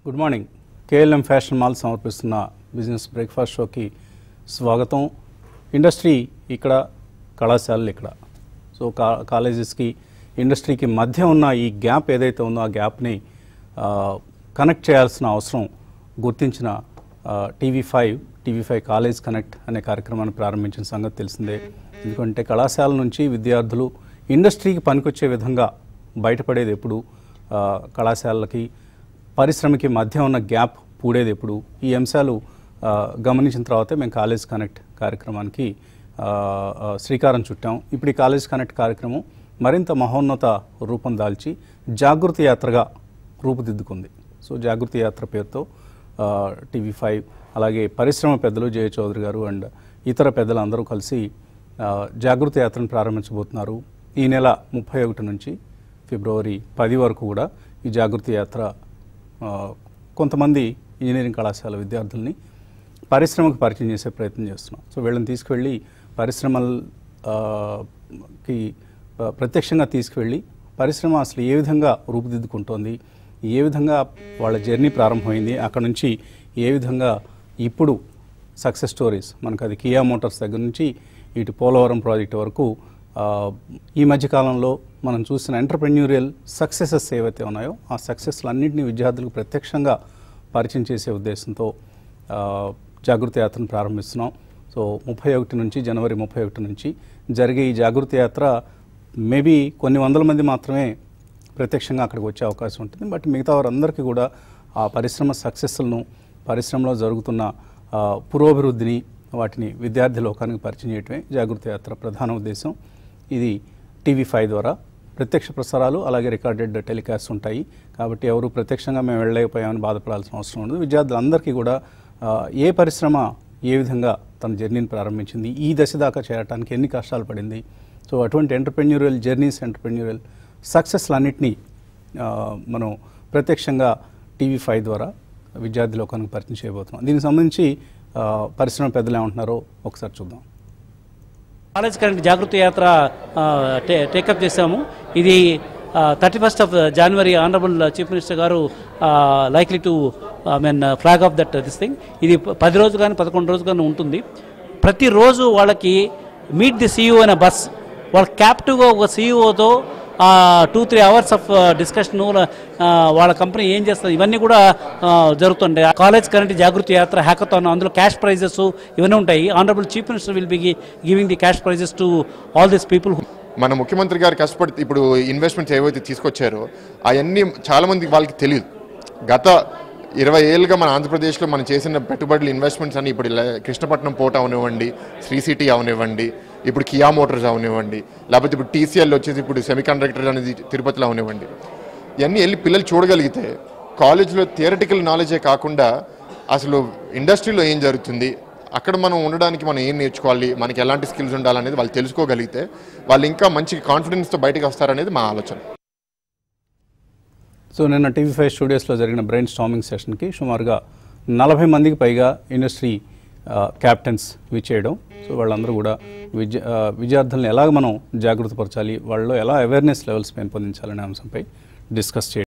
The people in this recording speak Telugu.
good morning KLM fashion mall సమర్పిస్తున్న బిజినెస్ బ్రేక్ఫాస్ట్ షోకి స్వాగతం ఇండస్ట్రీ ఇక్కడ కళాశాలలు ఇక్కడ సో కా కాలేజెస్కి ఇండస్ట్రీకి మధ్య ఉన్న ఈ గ్యాప్ ఏదైతే ఉందో ఆ గ్యాప్ని కనెక్ట్ చేయాల్సిన అవసరం గుర్తించిన TV five TV five college connect అనే కార్యక్రమాన్ని ప్రారంభించిన సంగతి తెలిసిందే ఎందుకంటే కళాశాల నుంచి విద్యార్థులు ఇండస్ట్రీకి పనికొచ్చే విధంగా బయటపడేది ఎప్పుడు ఆ, కళాశాలలకి పరిశ్రమకి మధ్య ఉన్న గ్యాప్ పూడేది ఎప్పుడు ఈ అంశాలు ఆ, గమనించిన తర్వాతే మేము కాలేజ్ కనెక్ట్ కార్యక్రమానికి ఆ, ఆ, శ్రీకారం చుట్టాం ఇప్పుడు ఈ కాలేజ్ కనెక్ట్ కార్యక్రమం మరింత మహోన్నత రూపం దాల్చి జాగృతి యాత్రగా రూపుదిద్దుకుంది సో జాగృతి యాత్ర పేరుతో టీవీ ఫైవ్ అలాగే పరిశ్రమ పెద్దలు జయ చౌదరి గారు అండ్ ఇతర పెద్దలు అందరూ కలిసి ఆ, జాగృతి యాత్రను ప్రారంభించబోతున్నారు ఈ నెల ముప్పై ఒకటి నుంచి ఫిబ్రవరి పది వరకు కూడా ఈ జాగృతి యాత్ర ఆ, కొంతమంది ఇంజనీరింగ్ కళాశాల విద్యార్థుల్ని పరిశ్రమకు పరిచయం చేసే ప్రయత్నం చేస్తున్నాం సో వీళ్ళని తీసుకువెళ్ళి పరిశ్రమల ఆ, కి ఆ, ప్రత్యక్షంగా తీసుకువెళ్ళి పరిశ్రమ అసలు ఏ విధంగా రూపుదిద్దుకుంటోంది ఏ విధంగా వాళ్ళ జర్నీ ప్రారంభమైంది అక్కడ నుంచి ఏ విధంగా ఇప్పుడు సక్సెస్ స్టోరీస్ మనకు అది కియా మోటార్స్ దగ్గర నుంచి ఇటు పోలవరం ప్రాజెక్ట్ వరకు ఆ, ఈ మధ్య కాలంలో మనం చూసిన ఎంటర్ప్రెన్యూరియల్ సక్సెసెస్ ఏవైతే ఉన్నాయో ఆ సక్సెస్లు అన్నింటినీ విద్యార్థులకు ప్రత్యక్షంగా పరిచయం చేసే ఉద్దేశంతో ఆ, జాగృతి యాత్రను ప్రారంభిస్తున్నాం సో ముప్పై ఒకటి నుంచి జనవరి ముప్పై ఒకటి నుంచి జరిగే ఈ జాగృతి యాత్ర మేబీ కొన్ని వందల మంది మాత్రమే ప్రత్యక్షంగా అక్కడికి వచ్చే అవకాశం ఉంటుంది బట్ మిగతా వారందరికీ కూడా ఆ పరిశ్రమ సక్సెస్లను పరిశ్రమలో జరుగుతున్న ఆ, పురోభివృద్ధిని వాటిని విద్యార్థి లోకానికి పరిచయం చేయడమే జాగృతి యాత్ర ప్రధాన ఉద్దేశం ఇది టీవీ ఫైవ్ ద్వారా ప్రత్యక్ష ప్రసారాలు అలాగే రికార్డెడ్ టెలికాస్ట్ ఉంటాయి కాబట్టి ఎవరు ప్రత్యక్షంగా మేము వెళ్ళలేకపోయామని బాధపడాల్సిన అవసరం ఉండదు విద్యార్థులందరికీ కూడా ఆ, ఏ పరిశ్రమ ఏ విధంగా తన జర్నీని ప్రారంభించింది ఈ దశ దాకా చేరడానికి ఎన్ని కష్టాలు పడింది సో అటువంటి ఎంటర్ప్రెన్యూరియల్ జర్నీస్ ఎంటర్ప్రెన్యూరియల్ సక్సెస్లన్నింటినీ ఆ, మనం ప్రత్యక్షంగా టీవీ ఫైవ్ ద్వారా విద్యార్థి లోకానికి పరిచయం చేయబోతున్నాం దీనికి సంబంధించి ఆ, పరిశ్రమ పెద్దలు ఏమంటున్నారో ఒకసారి చూద్దాం కాలేజ్ కరెంట్ జాగృతి యాత్ర ఆ, టే- టేకప్ చేశాము ఇది thirty first of January honourable chief minister గారు likely to I mean flag off that this thing ఇది ప- పది రోజులు కానీ పదకొండు రోజులు కానీ ఉంటుంది ప్రతిరోజు వాళ్ళకి మీట్ ది సీఈఓ అనే బస్ వాళ్ళ క్యాప్టివ్గా ఒక సీఈఓతో two three hours of discussion వాళ్ళ కంపెనీ ఏం చేస్తుంది ఇవన్నీ కూడా ఆ, జరుగుతుంటాయి కాలేజ్ కరెంట్ జాగృతి యాత్ర హ్యాకథాన్ అందులో క్యాష్ ప్రైజెస్ ఇవన్నీ ఉంటాయి honourable chief minister will be giving the cash prizes to all this people మన ముఖ్యమంత్రి గారు కష్టపడి ఇప్పుడు ఇన్వెస్ట్మెంట్స్ ఏవైతే తీసుకొచ్చారో అవన్నీ చాలా మంది వాళ్ళకి తెలియదు గత ఇరవై ఏళ్ళుగా మన ఆంధ్రప్రదేశ్లో మనం చేసిన పెట్టుబడులు ఇన్వెస్ట్మెంట్స్ అని ఇప్పుడు ఇలా కృష్ణపట్నం పోర్ట్ అవనివ్వండి శ్రీ సిటీ అవనివ్వండి ఇప్పుడు కియా మోటార్స్ అవనివ్వండి లేకపోతే ఇప్పుడు టీసీఎల్ వచ్చేసి ఇప్పుడు సెమీ కండక్టర్ అనేది తిరుపతిలో అవనివ్వండి ఇవన్నీ వెళ్ళి పిల్లలు చూడగలిగితే కాలేజ్లో థియరటికల్ నాలెడ్జే కాకుండా అసలు ఇండస్ట్రీలో ఏం జరుగుతుంది అక్కడ మనం ఉండడానికి మనం ఏం నేర్చుకోవాలి మనకి ఎలాంటి స్కిల్స్ ఉండాలనేది వాళ్ళు తెలుసుకోగలిగితే వాళ్ళు ఇంకా మంచి కాన్ఫిడెన్స్తో బయటకు వస్తారనేది మా ఆలోచన సో నిన్న టీవీ ఫైవ్ స్టూడియోస్లో జరిగిన బ్రెయిన్ స్టామింగ్ సెషన్కి సుమారుగా నలభై మందికి పైగా ఇండస్ట్రీ క్యాప్టెన్స్ విచ్చేయడం సో వాళ్ళందరూ కూడా విద్య ఆ, విద్యార్థులను ఎలాగ మనం జాగృతపరచాలి వాళ్ళలో ఎలా అవేర్నెస్ లెవెల్స్ పెంపొందించాలనే అంశంపై డిస్కస్ చేయడం